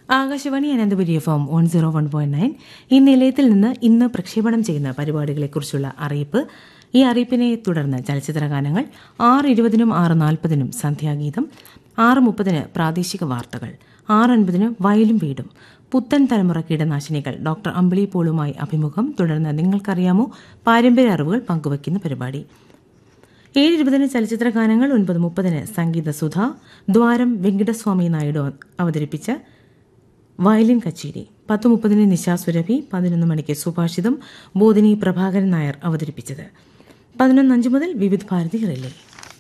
Akashvani Ananthapuri F M one zero one point nine ഈ നിലയത്തിൽ നിന്ന് ഇന്ന് പ്രക്ഷേപണം ചെയ്യുന്ന പരിപാടികളെക്കുറിച്ചുള്ള അറിയിപ്പ് ഈ അറിയിപ്പിനെ തുടർന്ന് ചലച്ചിത്ര ഗാനങ്ങൾ ആറ് ഇരുപതിനും ആറ് നാൽപ്പതിനും സന്ധ്യാഗീതം ആറ് മുപ്പതിന് പ്രാദേശിക വാർത്തകൾ ആറ് അൻപതിന് വയലും വീടും പുത്തൻ തലമുറ കീടനാശിനികൾ ഡോക്ടർ അമ്പിളി പോളുമായി അഭിമുഖം തുടർന്ന് നിങ്ങൾക്കറിയാമോ പാരമ്പര്യ അറിവുകൾ പങ്കുവയ്ക്കുന്ന പരിപാടി ഏഴ് ഇരുപതിന് ചലച്ചിത്ര ഗാനങ്ങൾ ഒൻപത് മുപ്പതിന് സംഗീത സുധ ദ്വാരം വെങ്കിടസ്വാമി നായിഡു അവതരിപ്പിച്ച വയലിൻ കച്ചേരി പത്ത് മുപ്പതിന് നിശാ സുരഭി പതിനൊന്ന് മണിക്ക് സുഭാഷിതം ബോധിനി പ്രഭാകരൻ നായർ അവതരിപ്പിച്ചത് പതിനൊന്ന് അഞ്ച് മുതൽ വിവിധ ഭാരതി റിലേ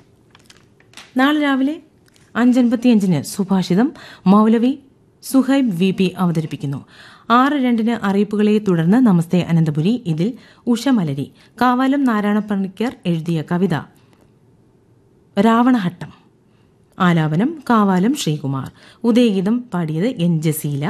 നാളെ രാവിലെ അഞ്ചൻപത്തിയഞ്ചിന് സുഭാഷിതം മൗലവി സുഹൈബ് വി പി അവതരിപ്പിക്കുന്നു ആറ് രണ്ടിന് അറിയിപ്പുകളെ തുടർന്ന് നമസ്തേ അനന്തപുരി ഇതിൽ ഉഷ മലരി കാവാലം നാരായണ പണിക്കർ എഴുതിയ കവിത രാവണഹട്ടം ആലാപനം കാവാലം ശ്രീകുമാർ ഉദയഗീതം പാടിയത് എൻ ജസീല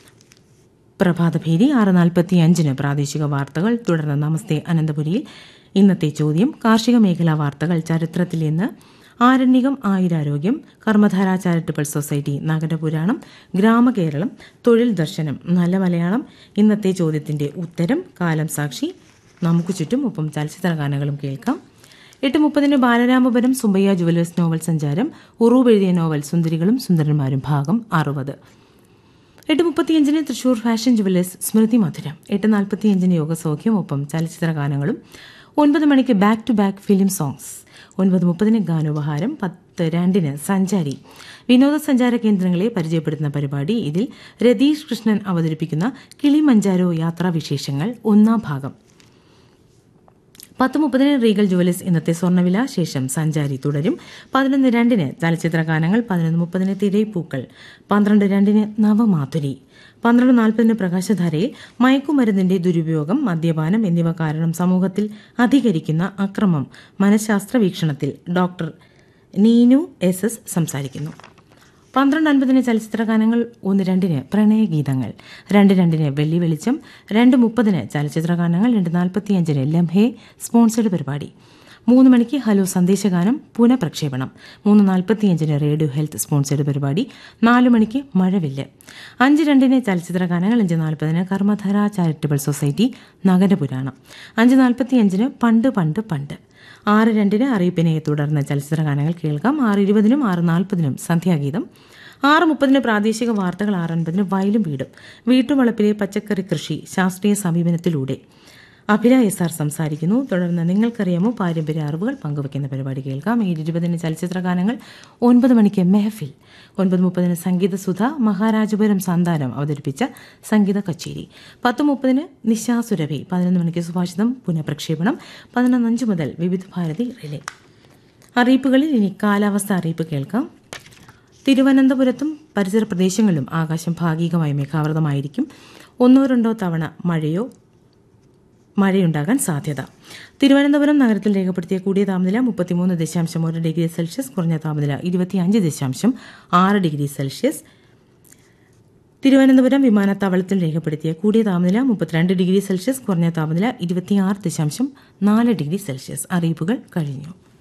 പ്രഭാതഭേരി ആറ് നാൽപ്പത്തി അഞ്ചിന് പ്രാദേശിക വാർത്തകൾ തുടർന്ന് നമസ്തേ അനന്തപുരിയിൽ ഇന്നത്തെ ചോദ്യം കാർഷിക മേഖലാ വാർത്തകൾ ചരിത്രത്തിൽ ഇന്ന് ആരണ്യകം ആയുരാരോഗ്യം കർമ്മധാര ചാരിറ്റബിൾ സൊസൈറ്റി നഗരപുരാണം ഗ്രാമകേരളം തൊഴിൽ ദർശനം നല്ല മലയാളം ഇന്നത്തെ ചോദ്യത്തിന്റെ ഉത്തരം കാലം സാക്ഷി നമുക്ക് ചുറ്റും ഒപ്പം ചലച്ചിത്ര ഗാനങ്ങളും കേൾക്കാം എട്ട് മുപ്പതിന് ബാലരാമപുരം സുബയ്യ ജുവലേഴ്സ് നോവൽ സഞ്ചാരം ഉറൂബ് എഴുതിയ നോവൽ സുന്ദരികളും സുന്ദരന്മാരും ഭാഗം അറുപത് എട്ട് മുപ്പത്തിയഞ്ചിന് തൃശൂർ ഫാഷൻ ജുവലേഴ്സ് സ്മൃതി മധുരം എട്ട് നാൽപ്പത്തിയഞ്ചിന് യോഗസൗഖ്യം ഒപ്പം ചലച്ചിത്ര ഗാനങ്ങളും ഒൻപത് മണിക്ക് back to back film songs ഒൻപത് മുപ്പതിന് ഗാനോപഹാരം പത്ത് രണ്ടിന് സഞ്ചാരി വിനോദസഞ്ചാര കേന്ദ്രങ്ങളെ പരിചയപ്പെടുത്തുന്ന പരിപാടി ഇതിൽ രതീഷ് കൃഷ്ണൻ അവതരിപ്പിക്കുന്ന കിളിമഞ്ചാരോ യാത്രാവിശേഷങ്ങൾ ഒന്നാം ഭാഗം പത്ത് മുപ്പതിന് റീഗൽ ജുവലേഴ്സ് ഇന്നത്തെ സ്വർണ്ണവില ശേഷം സഞ്ചാരി തുടരും പതിനൊന്ന് രണ്ടിന് ചലച്ചിത്ര ഗാനങ്ങൾ പതിനൊന്ന് മുപ്പതിന് തിരയിപ്പൂക്കൾ പന്ത്രണ്ട് രണ്ടിന് നവമാധുരി പന്ത്രണ്ട് നാൽപ്പതിന് പ്രകാശധാരയിൽ മയക്കുമരുന്നിന്റെ ദുരുപയോഗം മദ്യപാനം എന്നിവ കാരണം സമൂഹത്തിൽ അധികരിക്കുന്ന അക്രമം മനഃശാസ്ത്ര വീക്ഷണത്തിൽ ഡോക്ടർ നീനു എസ് എസ് സംസാരിക്കുന്നു പന്ത്രണ്ട് അൻപതിന് ചലച്ചിത്ര ഗാനങ്ങൾ ഒന്ന് രണ്ടിന് പ്രണയഗീതങ്ങൾ രണ്ട് രണ്ടിന് വെള്ളി വെളിച്ചം രണ്ട് മുപ്പതിന് ചലച്ചിത്ര ഗാനങ്ങൾ രണ്ട് നാൽപ്പത്തിയഞ്ചിന് ലംഹെ സ്പോൺസേഡ് പരിപാടി മൂന്ന് മണിക്ക് ഹലോ സന്ദേശഗാനം പുനഃപ്രക്ഷേപണം മൂന്ന് നാൽപ്പത്തിയഞ്ചിന് റേഡിയോ ഹെൽത്ത് സ്പോൺസേഡ് പരിപാടി നാല് മണിക്ക് മഴവില്ല് അഞ്ച് രണ്ടിന് ചലച്ചിത്ര ഗാനങ്ങൾ അഞ്ച് നാൽപ്പതിന് കർമ്മധാര ചാരിറ്റബിൾ സൊസൈറ്റി നഗരപുരാണം അഞ്ച് നാൽപ്പത്തിയഞ്ചിന് പണ്ട് പണ്ട് പണ്ട് ആറ് രണ്ടിന് അറിയിപ്പിനെ തുടർന്ന് ചലച്ചിത്ര ഗാനങ്ങൾ കേൾക്കാം ആറ് ഇരുപതിനും ആറ് നാൽപ്പതിനും സന്ധ്യാഗീതം ആറ് മുപ്പതിന് പ്രാദേശിക വാർത്തകൾ ആറ് അൻപതിന് വയലും വീടും വീട്ടുവളപ്പിലെ പച്ചക്കറി കൃഷി ശാസ്ത്രീയ സമീപനത്തിലൂടെ അഭില എസ് ആർ സംസാരിക്കുന്നു തുടർന്ന് നിങ്ങൾക്കറിയാമോ പാരമ്പര്യ അറിവുകൾ പങ്കുവയ്ക്കുന്ന പരിപാടി കേൾക്കാം ഏഴ് ഇരുപതിന് ചലച്ചിത്ര ഗാനങ്ങൾ ഒൻപത് മണിക്ക് മെഹഫിൽ ഒൻപത് മുപ്പതിന് സംഗീത സുധ മഹാരാജപുരം സന്താനം അവതരിപ്പിച്ച സംഗീത കച്ചേരി പത്ത് മുപ്പതിന് നിശാ സുരഭി പതിനൊന്ന് മണിക്ക് സുഭാഷിതം പുനഃപ്രക്ഷേപണം പതിനൊന്നഞ്ച് മുതൽ വിവിധ ഭാരതി റിലേ അറിയിപ്പുകളിൽ ഇനി കാലാവസ്ഥ അറിയിപ്പ് കേൾക്കാം തിരുവനന്തപുരത്തും പരിസര പ്രദേശങ്ങളിലും ആകാശം ഭാഗികമായി മേഘാവൃതമായിരിക്കും ഒന്നോ രണ്ടോ തവണ മഴയോ മഴയുണ്ടാകാൻ സാധ്യത തിരുവനന്തപുരം നഗരത്തിൽ രേഖപ്പെടുത്തിയ കൂടിയ താപനില മുപ്പത്തിമൂന്ന് ദശാംശം ഒരു ഡിഗ്രി സെൽഷ്യസ് കുറഞ്ഞ താപനില ഇരുപത്തിയഞ്ച് ദശാംശം ആറ് ഡിഗ്രി സെൽഷ്യസ് തിരുവനന്തപുരം വിമാനത്താവളത്തിൽ രേഖപ്പെടുത്തിയ കൂടിയ താപനില മുപ്പത്തിരണ്ട് ഡിഗ്രി സെൽഷ്യസ് കുറഞ്ഞ താപനില ഇരുപത്തിയാറ് ദശാംശം നാല് ഡിഗ്രി സെൽഷ്യസ് അറിയിപ്പുകൾ കഴിഞ്ഞു